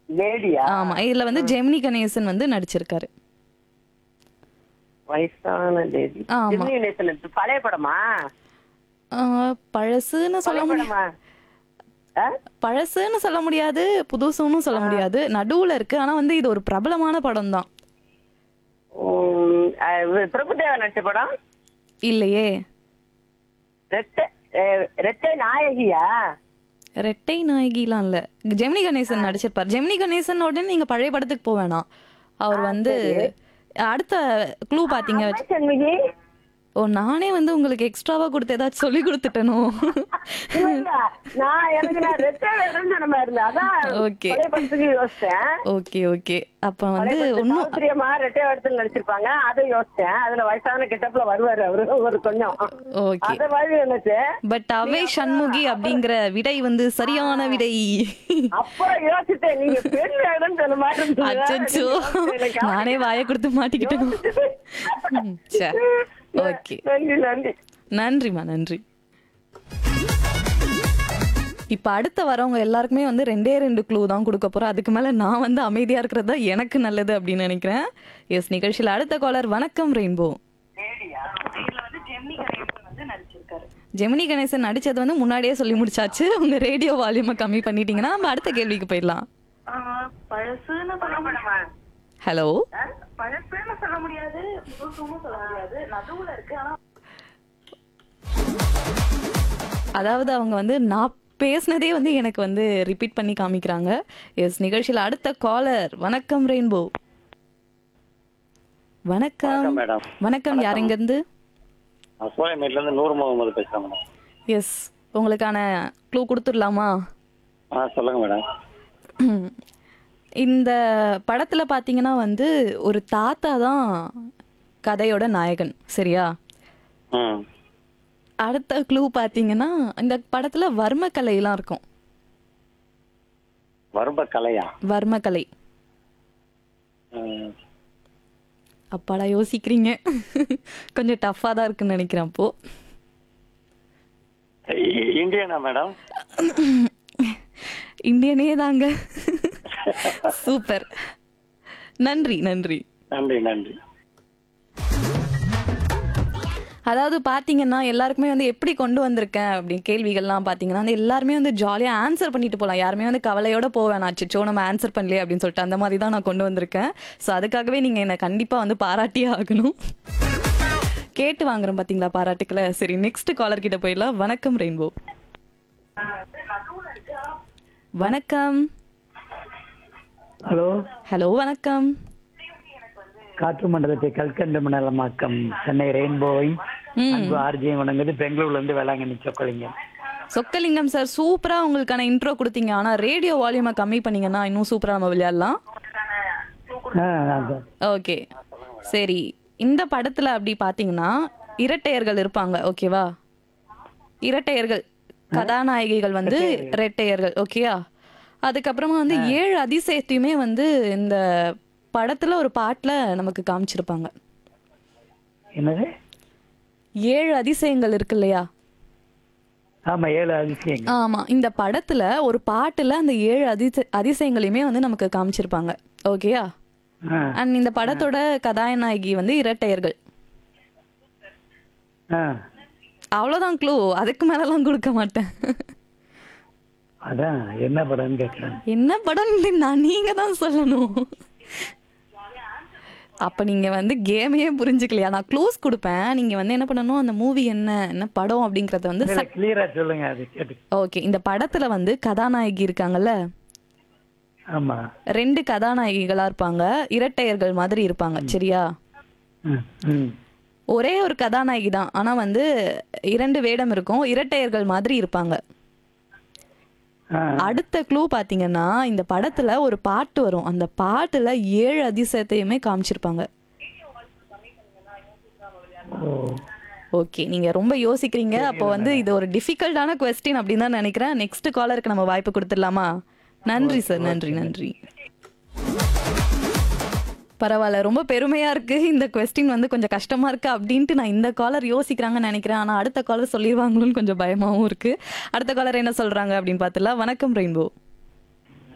லேடியா ஆமா இதுல வந்து ஜெமினி கணேசன் வந்து நடிச்சிருக்காரு வயசான லேடி ஆமா. ஜெமினி கணேசன் எடுத்து பழைய படமா ஆஹ் பழசுன்னு சொல்ல பழைய முடியாது படமா ஆ? பழசுன்னு சொல்ல முடியாது புதுசுன்னு சொல்ல முடியாது நடுவுல இருக்கு ஆனா வந்து இது ஒரு பிரபலமான படம் தான் உம், ஆ, இது பிரபுதேவா நடிச்ச படம் இல்லையே ரெட்டை அஹ், ரெட்டை நாயகியா ரெட்டை நாயகிலாம் இல்ல ஜெமினி கணேசன் நடிச்சிருப்பார் ஜெமினி கணேசன் உடனே நீங்க பழைய படத்துக்கு போக வேணாம் அவர் வந்து அடுத்த க்ளூ பாத்தீங்க அம்மா சண்முகி ஓ நானே வந்து உங்களுக்கு எக்ஸ்ட்ராவா கொடுத்து ஏதாச்சும் சொல்லி கொடுத்துட்டனோ இல்ல, இல்ல. நான் எனக்கு நான் ரெட்டை வேணும்னு நினைமா இருந்தேன் அதான் Okay. பழைய படத்துக்கு யோசிச்சேன் ஓகே ஓகே அப்ப பழைய வந்து படத்துல ஒன்னும் சாவித்திரியம்மா ரெட்டை வேடத்துல நடிச்சிருப்பாங்க அதை யோசிச்சேன் அதுல வயசான கெட்டப்ல வருவாரு அவரு ஒரு கொஞ்சம் ஓகே அத மாதிரி நினைச்சேன் பட் அவை சண்முகி அப்படிங்கிற விடை வந்து சரியான விடை அப்புறம் யோசிச்சேன் நீங்க பெண் வேடம் சொன்ன மாதிரி இருந்தது. அச்சோ எனக்கு நானே வாயை கொடுத்து மாட்டிக்கிட்டேன் ம், சரி ஓகே நன்றி நன்றி நன்றிம்மா நன்றி இப்ப அடுத்த வரவங்க எல்லாருக்குமே வந்து ரெண்டே ரெண்டு க்ளூ தான் கொடுக்க போறோம் அதுக்கு மேல நான் வந்து அமைதியா இருக்கிறது தான் எனக்கு நல்லது அப்படின்னு நினைக்கிறேன் எஸ் நிகழ்ச்சியில் அடுத்த காலர் வணக்கம் ரெயின்போ ஜெமினி கணேசன் நடிச்சது வந்து முன்னாடியே சொல்லி முடிச்சாச்சு உங்க ரேடியோ வால்யூமை கம்மி பண்ணிட்டீங்கன்னா நம்ம அடுத்த கேள்விக்கு போயிடலாம் பழசுன்னு சொல்ல முடியுமா ஹலோ பழசுன்னு சொல்ல முடியாது புதுசுன்னு சொல்ல முடியாது நடுவுல இருக்கு ஆனா அதாவது அவங்க வந்து நான் பேசினதே வந்து எனக்கு வந்து ரிப்பீட் பண்ணி காமிக்கிறாங்க எஸ் நிகழ்ச்சியில் அடுத்த காலர் வணக்கம் ரெயின்போ வணக்கம் வணக்கம் மேடம் வணக்கம் யார் இருந்து நான் சோலைமேட்ல இருந்து நூறு முகமது பேசுறேன் மேடம் எஸ் உங்களுக்கான க்ளூ கொடுத்துடலாமா ஆ சொல்லுங்க மேடம் இந்த படத்துல பாத்தீங்கன்னா வந்து ஒரு தாத்தா தான் கதையோட நாயகன் சரியா ம் அடுத்த க்ளூ பாத்தீங்கன்னா இந்த படத்துல வர்மக்கலையெல்லாம் இருக்கும் வரும்ப கலையா வர்மக்கலை ம். அப்பாடா யோசிக்கிறீங்க கொஞ்சம் டஃப்பாக தான் இருக்குன்னு நினைக்கிறேன் அப்போ இ- இந்தியனா மேடம் இந்தியனே தாங்க சூப்பர் நன்றி நன்றி நன்றி நன்றி அதாவது பார்த்தீங்கன்னா எல்லாருக்குமே வந்து எப்படி கொண்டு வந்திருக்கேன் அப்படின்னு கேள்விகள்லாம் பார்த்தீங்கன்னா வந்து எல்லாருமே வந்து ஜாலியாக ஆன்சர் பண்ணிட்டு போகலாம் யாருமே வந்து கவலையோட போவேன் அச்சோ நம்ம ஆன்சர் பண்ணலையே அப்படின்னு சொல்லிட்டு அந்த மாதிரி தான் நான் கொண்டு வந்திருக்கேன் ஸோ அதுக்காகவே நீங்கள் என்னை கண்டிப்பாக வந்து பாராட்டியே ஆகணும் கேட்டு வாங்குறோம் பார்த்தீங்களா பாராட்டுக்களை சரி நெக்ஸ்ட் காலர் கிட்ட போயிடலாம் வணக்கம் ரெயின்போ வணக்கம் ஹலோ ஹலோ வணக்கம் காற்று மண்டலத்தை கல்கண்டு மண்டலமாக்கம் சென்னை ரெயின்போய் ம் அன்பு ஆர்ஜி வணங்குது பெங்களூர்ல இருந்து வேளாங்கண்ணி சொக்கலிங்கம் சொக்கலிங்கம் சார் சூப்பரா உங்களுக்கான இன்ட்ரோ கொடுத்தீங்க ஆனா ரேடியோ வால்யூமை கம்மி பண்ணீங்கன்னா இன்னும் சூப்பரா நம்ம விளையாடலாம் ஆ, அதான். ஓகே சரி இந்த படத்துல அப்படி பாத்தீங்கன்னா இரட்டையர்கள் இருப்பாங்க ஓகேவா இரட்டையர்கள் கதாநாயகிகள் வந்து இரட்டையர்கள் ஓகேயா அதுக்கப்புறமா வந்து ஏழு அதிசயத்தையுமே வந்து இந்த படத்துல ஒரு பாட்டுல நமக்கு காமிச்சிருப்பாங்க என்னது ஏழு அதிசயங்கள் இருக்கு இல்லையா ஆமா ஏழு அதிசயங்கள் ஆமா இந்த படத்துல ஒரு பாட்டுல அந்த ஏழு அதிச அதிசயங்களையுமே வந்து நமக்கு காமிச்சிருப்பாங்க ஓகேயா ஆ, அண்ட் இந்த படத்தோட கதாநாயகி வந்து இரட்டையர்கள் ஆ. அவ்வளவுதான் க்ளூ அதுக்கு மேலலாம் கொடுக்க மாட்டேன் அதான் என்ன படம்னு கேட்கிறேன் என்ன படம் நான் நீங்க தான் சொல்லணும் அப்ப நீங்க வந்து கேமையே புரிஞ்சுக்கலையா நான் க்ளூஸ் கொடுப்பேன் நீங்க வந்து என்ன பண்ணணும் அந்த மூவி என்ன என்ன படம் அப்படிங்கறத வந்து கிளியரா சொல்லுங்க அது கேட்டு ஓகே இந்த படத்துல வந்து கதாநாயகி இருக்காங்கல்ல ஆமா ரெண்டு கதாநாயகிகளா இருப்பாங்க இரட்டையர்கள் மாதிரி இருப்பாங்க சரியா ம், ம். ஒரே ஒரு கதாநாயகி தான் ஆனா வந்து இரண்டு வேடம் இருக்கும் இரட்டையர்கள் மாதிரி இருப்பாங்க ஆ, அடுத்த க்ளூ பாத்தீங்கன்னா இந்த படத்துல ஒரு பாட்டு வரும் அந்த பாட்டுல ஏழு அதிசயத்தையுமே காமிச்சிருப்பாங்க ஓ ஓகே நீங்க ரொம்ப யோசிக்கிறீங்க அப்போ வந்து இது ஒரு டிஃபிகல்ட்டான கொஸ்டின் அப்படின்னு தான் நினைக்கிறேன் நெக்ஸ்ட் காலருக்கு நம்ம வாய்ப்பு கொடுத்துடலாமா நன்றி சார் நன்றி நன்றி பரவாயில்ல ரொம்ப பெருமையா இருக்கு இந்த கொஸ்டின் வந்து கொஞ்சம் கஷ்டமா இருக்கு அப்படின்ட்டு நான் இந்த காலர் யோசிக்கிறாங்கன்னு நினைக்கிறேன் ஆனா அடுத்த காலர் சொல்லிடுவாங்களோன்னு கொஞ்சம் பயமாவும் இருக்கு அடுத்த காலர் என்ன சொல்றாங்க அப்படின்னு பார்த்துலாம் வணக்கம் ரெயின்போ